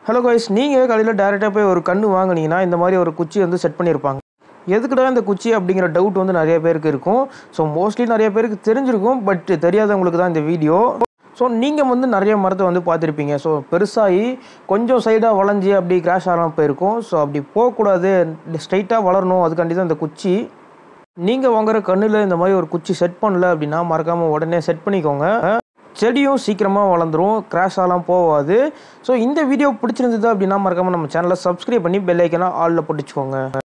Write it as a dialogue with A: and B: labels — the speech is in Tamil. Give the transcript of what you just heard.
A: ஹலோ கைஸ் நீங்கள் கடையில் டேரெக்டாக போய் ஒரு கன்று வாங்குனீங்கன்னா இந்த மாதிரி ஒரு குச்சி வந்து செட் பண்ணியிருப்பாங்க எதுக்குடா இந்த குச்சி அப்படிங்கிற டவுட் வந்து நிறைய பேருக்கு இருக்கும் ஸோ மோஸ்ட்லி நிறைய பேருக்கு தெரிஞ்சிருக்கும் பட் தெரியாதவங்களுக்கு தான் இந்த வீடியோ ஸோ நீங்கள் வந்து நிறைய மரத்தை வந்து பார்த்துருப்பீங்க ஸோ பெருசாகி கொஞ்சம் சைடாக வளைஞ்சி அப்படி கிராஷ் ஆகாமல் போயிருக்கும் ஸோ அப்படி போகக்கூடாது ஸ்ட்ரைட்டாக வளரணும் அதுக்காண்டி தான் இந்த குச்சி நீங்கள் வாங்குற கண்ணில் இந்த மாதிரி ஒரு குச்சி செட் பண்ணல அப்படின்னா மறக்காமல் உடனே செட் பண்ணிக்கோங்க செடியும் சீக்கிரமாக வளர்ந்துரும் கிராஷ் ஆகலாம் போகாது ஸோ இந்த வீடியோ பிடிச்சிருந்தது அப்படின்னா மறக்காமல் நம்ம சேனலை சப்ஸ்கிரைப் பண்ணி பெல் ஐக்கனாக ஆளில் போட்டுச்சுக்கோங்க